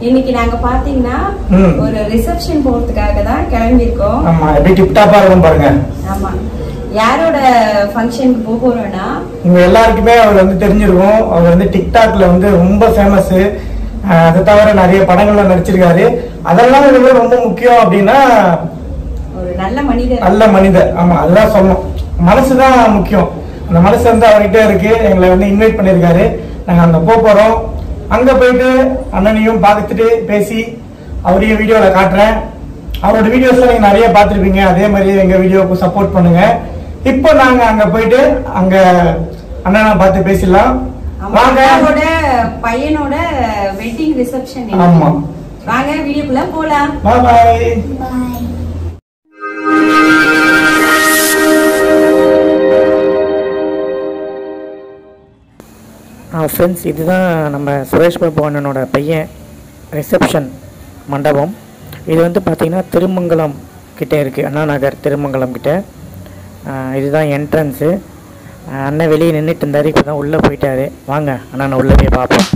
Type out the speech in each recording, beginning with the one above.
இன்னைக்கு நாங்க பாத்தீங்கன்னா ம். ஒரு ரிசப்ஷன் போறதுக்காக தான் கிளம்பியிருக்கோம் ஆமா எப்படி டிப்டாப்பா இருக்கும் பாருங்க ஆமா யாரோட ஃபங்க்ஷனுக்கு போக போறோம்னா உங்க எல்லாருக்குமே அவர் வந்து தெரிஞ்சிருக்கும் அவர் வந்து டிக்டாக்ல வந்து ரொம்ப ஃபேமஸ் அதை தவிர நிறைய படங்கள்ல நடிச்சிருக்காரு அதெல்லாம் வந்து ரொம்ப முக்கியம் அப்படின்னா ஒரு நல்ல மனிதர் நல்ல மனிதர் ஆமா அதுதான் சொல்லணும் மனசுதான் முக்கியம் அந்த மனசு வந்து அவர்கிட்ட இருக்கு எங்களை வந்து இன்வைட் பண்ணியிருக்காரு நாங்க அங்க போக போறோம் அங்க போயிட்டு அண்ணனையும் பார்த்துட்டு பேசி அவரையும் வீடியோல காட்டுறேன் அவரோட வீடியோஸ்லாம் நீங்க நிறைய பார்த்திருப்பீங்க அதே மாதிரி எங்க வீடியோவுக்கு சப்போர்ட் பண்ணுங்க இப்போ நாங்க அங்க போயிட்டு அங்க அண்ணனை பார்த்து பேசிடலாம் வாங்க அம்மாவோட பையனோட வெட்டிங் ரிசப்ஷன் ஆமா. வாங்க வீடியோக்குள்ள போலாம் பாய் பாய் ஃப்ரெண்ட்ஸ் இதுதான் நம்ம சுரேஷ் பாபு அண்ணனோட பையன் ரிசப்ஷன் மண்டபம் இது வந்து பார்த்திங்கன்னா திருமங்கலம் கிட்டே இருக்குது அண்ணா நகர் திருமங்கலம் கிட்ட ஆஹ் இதுதான் என்ட்ரன்ஸு அண்ணன் வெளியே நின்றுட்டு இருந்தார் இப்போ தான் உள்ளே போயிட்டாரு வாங்க அண்ணனை உள்ளே போய் பார்ப்போம்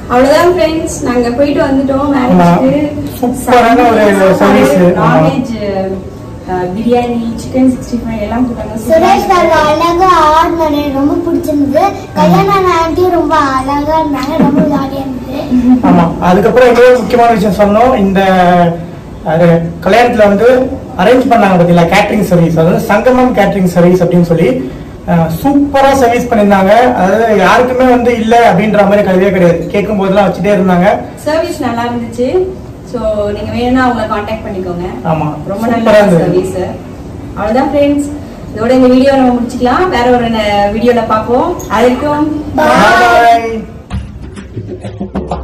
அவ்வளவுதான் ஃப்ரெண்ட்ஸ் நாங்க போயிட்டு வந்துட்டோம் மேரேஜ்க்கு சூப்பரான ஒரு service. ஆமா. Non veg biryani chicken sixty five எல்லாம் போட்டாங்க சுரேஷ் நல்லா அழகா ஆடினாரு எனக்கு ரொம்ப பிடிச்சிருந்தது கல்யாண ஆண்டியும் ரொம்ப அழகா இருந்தாங்க ரொம்ப ஜாலியா இருந்தது ஆமா அதுக்கப்புறம் இன்னொரு முக்கியமான விஷயம் சொல்லணும் இந்த அது, கல்யாணத்துல வந்து அரேஞ்ச் பண்ணாங்க பாத்தீங்களா கேட்டரிங் சர்வீஸ் அதாவது சங்கமம் கேட்டரிங் சர்வீஸ் அப்படின்னு சொல்லி சூப்பரா சர்வீஸ் பண்ணியிருந்தாங்க அதாவது யாருக்குமே வந்து இல்ல அப்படின்ற மாதிரி கிடையவே கிடையாது கேட்கும் போதெல்லாம் வச்சுட்டே இருந்தாங்க சர்வீஸ் நல்லா இருந்துச்சு சோ நீங்க வேணும்னா அவங்கள காண்டாக்ட் பண்ணிக்கோங்க ஆமா ரொம்ப சூப்பரா நல்ல இருந்தது சர்வீஸ் அவ்வளவுதான் ஃப்ரெண்ட்ஸ் இதோட இந்த வீடியோ நம்ம முடிச்சுக்கலாம் வேற ஒரு வீடியோல பார்ப்போம் அது வரைக்கும் Bye.